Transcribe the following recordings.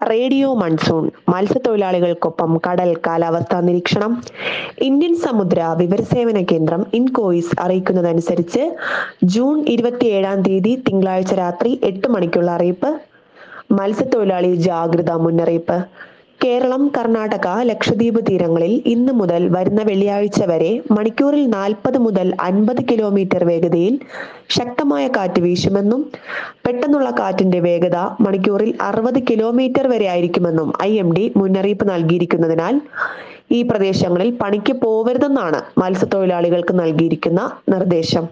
radio monsoon മത്സ്യത്തൊഴിലാളികൾക്കൊപ്പം കടൽ കാലാവസ്ഥാ നിരീക്ഷണം ഇന്ത്യൻ സമുദ്ര വിവരസേവന കേന്ദ്രം ഇൻകോയിസ് അറിയിക്കുന്നതനുസരിച്ച് ജൂൺ ഇരുപത്തിയേഴാം തീയതി തിങ്കളാഴ്ച രാത്രി എട്ട് മണിക്കുള്ള അറിയിപ്പ് മത്സ്യത്തൊഴിലാളി ജാഗ്രതാ മുന്നറിയിപ്പ് കേരളം കർണാടക ലക്ഷദ്വീപ് തീരങ്ങളിൽ ഇന്ന് മുതൽ വരുന്ന വെള്ളിയാഴ്ച വരെ മണിക്കൂറിൽ നാൽപ്പത് മുതൽ അൻപത് കിലോമീറ്റർ വേഗതയിൽ ശക്തമായ കാറ്റ് വീശുമെന്നും പെട്ടെന്നുള്ള കാറ്റിന്റെ വേഗത മണിക്കൂറിൽ അറുപത് കിലോമീറ്റർ വരെ ആയിരിക്കുമെന്നും ഐ എം ഡി മുന്നറിയിപ്പ് നൽകിയിരിക്കുന്നതിനാൽ ഈ പ്രദേശങ്ങളിൽ പണിക്ക് പോവരുതെന്നാണ് മത്സ്യത്തൊഴിലാളികൾക്ക് നൽകിയിരിക്കുന്ന നിർദ്ദേശം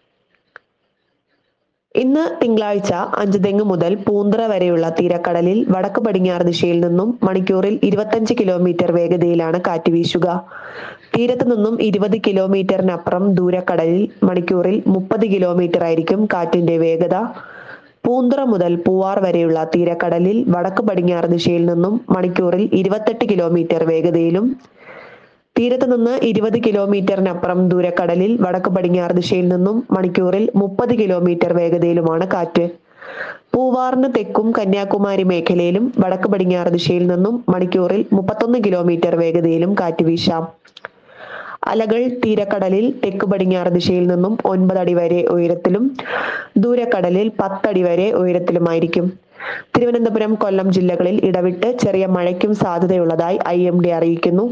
ഇന്ന് തിങ്കളാഴ്ച അഞ്ചുതെങ്ങ് മുതൽ പൂന്തറ വരെയുള്ള തീരക്കടലിൽ വടക്ക് പടിഞ്ഞാറ് ദിശയിൽ നിന്നും മണിക്കൂറിൽ ഇരുപത്തഞ്ച് കിലോമീറ്റർ വേഗതയിലാണ് കാറ്റ് വീശുക തീരത്ത് നിന്നും ഇരുപത് കിലോമീറ്ററിനപ്പുറം ദൂരക്കടലിൽ മണിക്കൂറിൽ മുപ്പത് കിലോമീറ്റർ ആയിരിക്കും കാറ്റിന്റെ വേഗത പൂന്തറ മുതൽ പൂവാർ വരെയുള്ള തീരക്കടലിൽ വടക്ക് പടിഞ്ഞാറ് ദിശയിൽ നിന്നും മണിക്കൂറിൽ ഇരുപത്തെട്ട് കിലോമീറ്റർ വേഗതയിലും തീരത്ത് നിന്ന് ഇരുപത് കിലോമീറ്ററിനപ്പുറം ദൂരക്കടലിൽ വടക്ക് പടിഞ്ഞാറ് ദിശയിൽ നിന്നും മണിക്കൂറിൽ മുപ്പത് കിലോമീറ്റർ വേഗതയിലുമാണ് കാറ്റ് പൂവാറിന് തെക്കും കന്യാകുമാരി മേഖലയിലും വടക്ക് പടിഞ്ഞാറ് ദിശയിൽ നിന്നും മണിക്കൂറിൽ മുപ്പത്തൊന്ന് കിലോമീറ്റർ വേഗതയിലും കാറ്റ് വീശാം അലകൾ തീരക്കടലിൽ തെക്ക് പടിഞ്ഞാറ് ദിശയിൽ നിന്നും ഒൻപത് അടി വരെ ഉയരത്തിലും ദൂരക്കടലിൽ പത്തടി വരെ ഉയരത്തിലുമായിരിക്കും തിരുവനന്തപുരം കൊല്ലം ജില്ലകളിൽ ഇടവിട്ട് ചെറിയ മഴയ്ക്കും സാധ്യതയുള്ളതായി ഐ എം ഡി അറിയിക്കുന്നു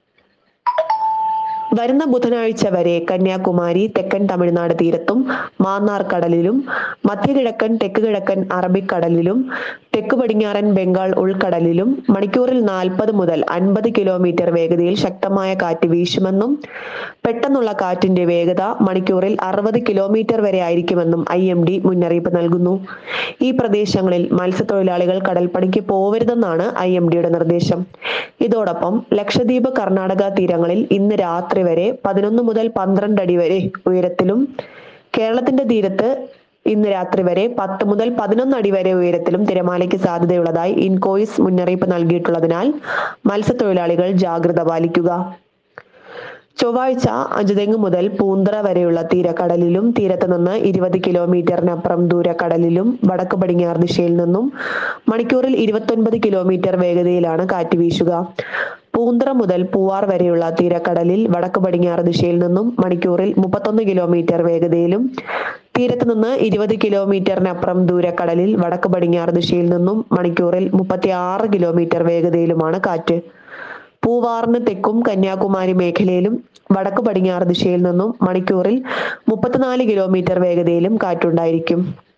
വരുന്ന ബുധനാഴ്ച വരെ കന്യാകുമാരി തെക്കൻ തമിഴ്നാട് തീരത്തും മാന്നാർ കടലിലും മധ്യകിഴക്കൻ തെക്ക് കിഴക്കൻ അറബിക്കടലിലും തെക്ക് പടിഞ്ഞാറൻ ബംഗാൾ ഉൾക്കടലിലും മണിക്കൂറിൽ നാൽപ്പത് മുതൽ അൻപത് കിലോമീറ്റർ വേഗതയിൽ ശക്തമായ കാറ്റ് വീശുമെന്നും പെട്ടെന്നുള്ള കാറ്റിന്റെ വേഗത മണിക്കൂറിൽ അറുപത് കിലോമീറ്റർ വരെ ആയിരിക്കുമെന്നും ഐ എം ഡി മുന്നറിയിപ്പ് നൽകുന്നു ഈ പ്രദേശങ്ങളിൽ മത്സ്യത്തൊഴിലാളികൾ കടൽപ്പണിക്ക് പോവരുതെന്നാണ് ഐ എം ഡിയുടെ നിർദ്ദേശം ഇതോടൊപ്പം ലക്ഷദ്വീപ് കർണാടക തീരങ്ങളിൽ ഇന്ന് രാത്രി വരെ പതിനൊന്ന് മുതൽ പന്ത്രണ്ട് അടി വരെ ഉയരത്തിലും കേരളത്തിന്റെ തീരത്ത് ഇന്ന് രാത്രി വരെ പത്ത് മുതൽ പതിനൊന്ന് അടി വരെ ഉയരത്തിലും തിരമാലയ്ക്ക് സാധ്യതയുള്ളതായി ഇൻകോയിസ് മുന്നറിയിപ്പ് നൽകിയിട്ടുള്ളതിനാൽ മത്സ്യത്തൊഴിലാളികൾ ജാഗ്രത പാലിക്കുക ചൊവ്വാഴ്ച അഞ്ചുതെങ്ങ് മുതൽ പൂന്തറ വരെയുള്ള തീരക്കടലിലും തീരത്ത് നിന്ന് ഇരുപത് കിലോമീറ്ററിനപ്പുറം ദൂരക്കടലിലും വടക്ക് പടിഞ്ഞാറ് ദിശയിൽ നിന്നും മണിക്കൂറിൽ ഇരുപത്തൊൻപത് കിലോമീറ്റർ വേഗതയിലാണ് കാറ്റ് വീശുക പൂന്തറ മുതൽ പൂവാർ വരെയുള്ള തീരക്കടലിൽ വടക്ക് പടിഞ്ഞാറ് ദിശയിൽ നിന്നും മണിക്കൂറിൽ മുപ്പത്തൊന്ന് കിലോമീറ്റർ വേഗതയിലും തീരത്ത് നിന്ന് ഇരുപത് കിലോമീറ്ററിനപ്പുറം ദൂരക്കടലിൽ വടക്ക് പടിഞ്ഞാറ് ദിശയിൽ നിന്നും മണിക്കൂറിൽ മുപ്പത്തി ആറ് കിലോമീറ്റർ വേഗതയിലുമാണ് കാറ്റ് പൂവാറിന് തെക്കും കന്യാകുമാരി മേഖലയിലും വടക്ക് പടിഞ്ഞാറ് ദിശയിൽ നിന്നും മണിക്കൂറിൽ മുപ്പത്തിനാല് കിലോമീറ്റർ വേഗതയിലും കാറ്റുണ്ടായിരിക്കും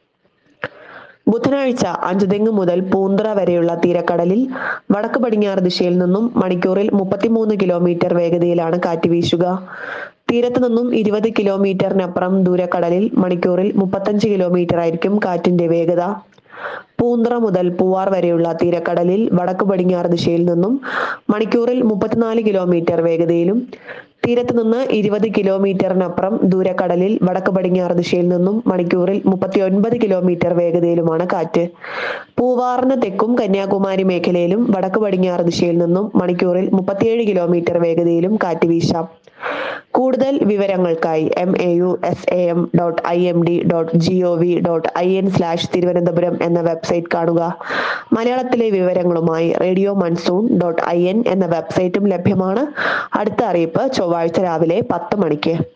ബുധനാഴ്ച അഞ്ചുതെങ്ങ് മുതൽ പൂന്തറ വരെയുള്ള തീരക്കടലിൽ വടക്ക് പടിഞ്ഞാറ് ദിശയിൽ നിന്നും മണിക്കൂറിൽ മുപ്പത്തിമൂന്ന് കിലോമീറ്റർ വേഗതയിലാണ് കാറ്റ് വീശുക തീരത്ത് നിന്നും ഇരുപത് കിലോമീറ്ററിനപ്പുറം ദൂരക്കടലിൽ മണിക്കൂറിൽ മുപ്പത്തഞ്ച് കിലോമീറ്റർ ആയിരിക്കും കാറ്റിന്റെ വേഗത പൂന്തറ മുതൽ പൂവാർ വരെയുള്ള തീരക്കടലിൽ വടക്ക് പടിഞ്ഞാറ് ദിശയിൽ നിന്നും മണിക്കൂറിൽ മുപ്പത്തിനാല് കിലോമീറ്റർ വേഗതയിലും തീരത്ത് നിന്ന് ഇരുപത് കിലോമീറ്ററിനപ്പുറം ദൂരക്കടലിൽ വടക്ക് പടിഞ്ഞാറ് ദിശയിൽ നിന്നും മണിക്കൂറിൽ മുപ്പത്തി ഒൻപത് കിലോമീറ്റർ വേഗതയിലുമാണ് കാറ്റ് പൂവാറിന് തെക്കും കന്യാകുമാരി മേഖലയിലും വടക്ക് പടിഞ്ഞാറ് ദിശയിൽ നിന്നും മണിക്കൂറിൽ മുപ്പത്തിയേഴ് കിലോമീറ്റർ വേഗതയിലും കാറ്റ് വീശാം കൂടുതൽ വിവരങ്ങൾക്കായി M A U S A M dot I M D dot G O V dot I N slash Thiruvananthapuram എന്ന വെബ്സൈറ്റ് കാണുക മലയാളത്തിലെ വിവരങ്ങളുമായി radio monsoon dot I N എന്ന വെബ്സൈറ്റും ലഭ്യമാണ് അടുത്ത അറിയിപ്പ് ചൊവ്വാഴ്ച രാവിലെ പത്ത് മണിക്ക്